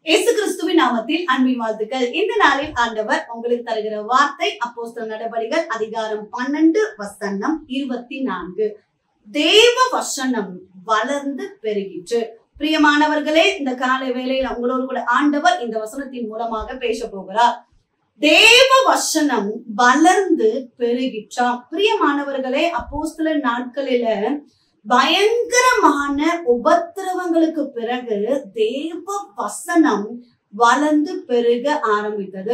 இயேசு கிறிஸ்துவின் நாமத்தில் அன்பின் வாழ்த்துக்கள் இந்த நாளில் ஆண்டவர் உங்களுக்கு தருகிற வார்த்தை அப்போஸ்தல நடபடிகள் அதிகாரம் பன்னெண்டு வசனம் இருபத்தி நான்கு தேவ வசனம் வளர்ந்து பெருகிற்று பிரியமானவர்களே இந்த காலை வேளையில் உங்களோடு கூட ஆண்டவர் இந்த வசனத்தின் மூலமாக பேச போகிறார் தேவ வசனம் வளர்ந்து பெருகிற்றாம் பிரியமானவர்களே அப்போஸ்தல நாட்களில பயங்கரமான உபத்திரவங்களுக்கு பிறகு தேவ வசனம் வளர்ந்து பெருக ஆரம்பித்தது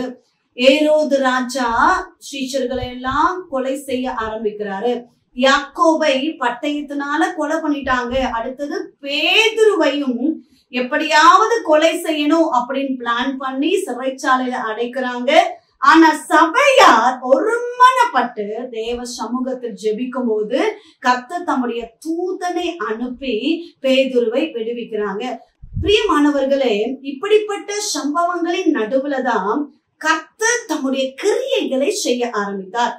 ஏரோது ராஜா ஸ்ரீஷர்களை எல்லாம் கொலை செய்ய ஆரம்பிக்கிறாரு யாக்கோபை பட்டயத்தினால கொலை பண்ணிட்டாங்க அடுத்தது பேதுருவையும் எப்படியாவது கொலை செய்யணும் அப்படின்னு பிளான் பண்ணி சிறைச்சாலையில அடைக்கிறாங்க ஆனா சபையார் ஒருமனப்பட்டு தேவ சமூகத்தில் ஜெபிக்கும் போது கர்த்தர் தம்முடைய தூதனை அனுப்பி பேதுருவை விடுவிக்கிறாங்க பிரியமானவர்களே இப்படிப்பட்ட சம்பவங்களின் நடுவுல தான் கர்த்தர் தம்முடைய கிரியைகளை செய்ய ஆரம்பித்தார்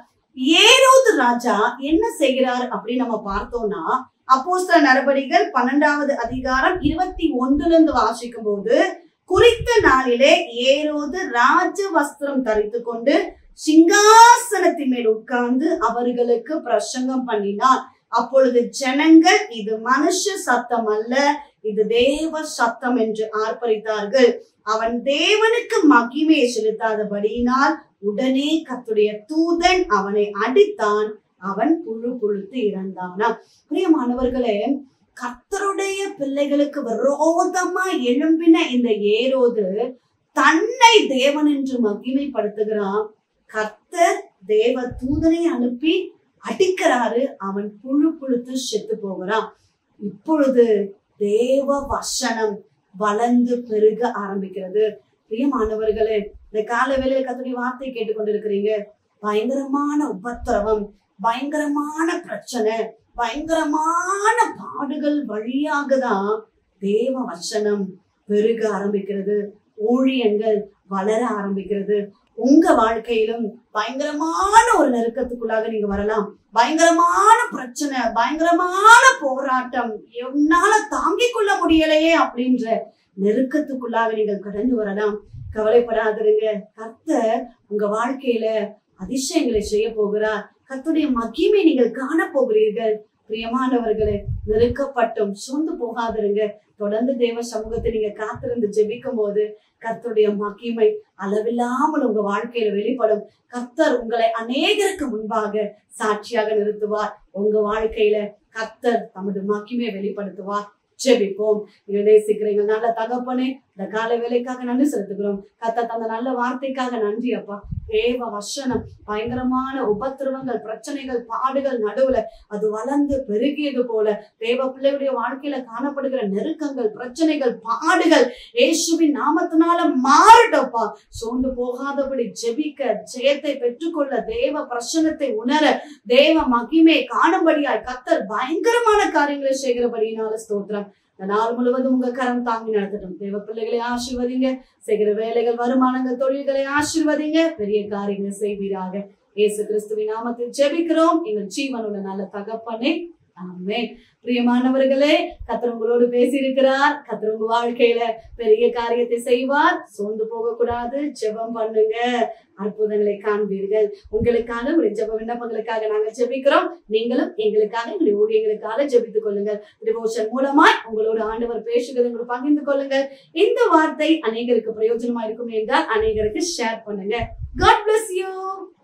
ஏரோது ராஜா என்ன செய்கிறார் அப்படின்னு நம்ம பார்த்தோம்னா அப்போஸ்தல நடவடிக்கைகள் பன்னெண்டாவது அதிகாரம் இருபத்தி ஒன்றுல இருந்து வாசிக்கும் போது குறித்த நாளிலே ஏரோது ராஜ வஸ்திரம் தரித்து கொண்டு சிங்காசனத்தின் மேல் உட்கார்ந்து அவர்களுக்கு பிரசங்கம் பண்ணினார் அப்பொழுது ஜனங்கள் இது மனுஷ சத்தம் அல்ல இது தேவ சத்தம் என்று ஆர்ப்பரித்தார்கள் அவன் தேவனுக்கு மகிமையை செலுத்தாதபடியினால் உடனே கத்துடைய தூதன் அவனை அடித்தான் அவன் புழு புழுத்து இறந்தானாம் பிரியமானவர்களே கர்த்தருடைய பிள்ளைகளுக்கு விரோதமா எழும்பின இந்த ஏரோது தன்னை தேவன் என்று மகிமைப்படுத்துகிறான் கர்த்தர் தேவ தூதனை அனுப்பி அடிக்கிறாரு அவன் புழு புழுத்து செத்து போகிறான் இப்பொழுது தேவ வசனம் வளர்ந்து பெருக ஆரம்பிக்கிறது பிரியமானவர்களே இந்த கால வேலையில கத்துடைய வார்த்தை கேட்டுக்கொண்டிருக்கிறீங்க பயங்கரமான உபத்திரவம் பயங்கரமான பிரச்சனை பயங்கரமான பாடுகள் வழியாக தான் தேவ வசனம் பெருக ஆரம்பிக்கிறது ஊழியங்கள் வளர ஆரம்பிக்கிறது உங்க வாழ்க்கையிலும் பயங்கரமான ஒரு நெருக்கத்துக்குள்ளாக நீங்க வரலாம் பயங்கரமான பிரச்சனை பயங்கரமான போராட்டம் என்னால தாங்கிக் கொள்ள முடியலையே அப்படின்ற நெருக்கத்துக்குள்ளாக நீங்கள் கடந்து வரலாம் கவலைப்படாதிருங்க கர்த்தர் உங்க வாழ்க்கையில அதிசயங்களை செய்ய போகிறார் கர்த்தருடைய மகிமை நீங்கள் காண போகிறீர்கள் பிரியமானவர்களே நெருக்கப்பட்டும் சோர்ந்து போகாதிருங்க தொடர்ந்து தேவ சமூகத்தை நீங்க காத்திருந்து ஜெபிக்கும் போது கர்த்தருடைய மகிமை அளவில்லாமல் உங்க வாழ்க்கையில வெளிப்படும் கர்த்தர் உங்களை அநேகருக்கு முன்பாக சாட்சியாக நிறுத்துவார் உங்க வாழ்க்கையில கர்த்தர் தமது மகிமையை வெளிப்படுத்துவார் ஜெபிப்போம் நீங்க நேசிக்கிறீங்க நல்ல தகப்பனே இந்த கால வேலைக்காக நன்றி செலுத்துகிறோம் கத்த தந்த நல்ல வார்த்தைக்காக நன்றி அப்பா தேவ வசனம் பயங்கரமான உபத்திரவங்கள் பிரச்சனைகள் பாடுகள் நடுவுல அது வளர்ந்து பெருகியது போல தேவ பிள்ளைகளுடைய வாழ்க்கையில காணப்படுகிற நெருக்கங்கள் பிரச்சனைகள் பாடுகள் இயேசுவின் நாமத்தினால மாறட்டப்பா சோர்ந்து போகாதபடி ஜெபிக்க ஜெயத்தை பெற்றுக்கொள்ள தேவ பிரசனத்தை உணர தேவ மகிமை காணும்படியாய் கத்தர் பயங்கரமான காரியங்களை செய்கிறபடியினால ஸ்தோத்திரம் இந்த நாள் முழுவதும் உங்க கரம் தாங்கி நடத்தட்டும் தேவ பிள்ளைகளை ஆசீர்வதிங்க செய்கிற வேலைகள் வருமானங்கள் தொழில்களை ஆசீர்வதிங்க பெரிய காரியங்களை செய்வீராக இயேசு கிறிஸ்துவின் நாமத்தில் ஜெபிக்கிறோம் எங்கள் ஜீவனுள்ள நல்ல தகப்பனே ஆமே பிரியமானவர்களே கத்தர் உங்களோடு பேசியிருக்கிறார் கத்தர் உங்க வாழ்க்கையில பெரிய காரியத்தை செய்வார் சோர்ந்து போக கூடாது ஜெபம் பண்ணுங்க அற்புதங்களை காண்பீர்கள் உங்களுக்காக உங்களுடைய ஜெப விண்ணப்பங்களுக்காக நாங்கள் ஜெபிக்கிறோம் நீங்களும் எங்களுக்காக எங்களுடைய ஊழியங்களுக்காக ஜெபித்துக் கொள்ளுங்கள் டிவோஷன் மூலமாய் உங்களோட ஆண்டவர் பேசுகிறது உங்களுக்கு பகிர்ந்து கொள்ளுங்கள் இந்த வார்த்தை அநேகருக்கு பிரயோஜனமா இருக்கும் என்றால் அநேகருக்கு ஷேர் பண்ணுங்க காட் bless you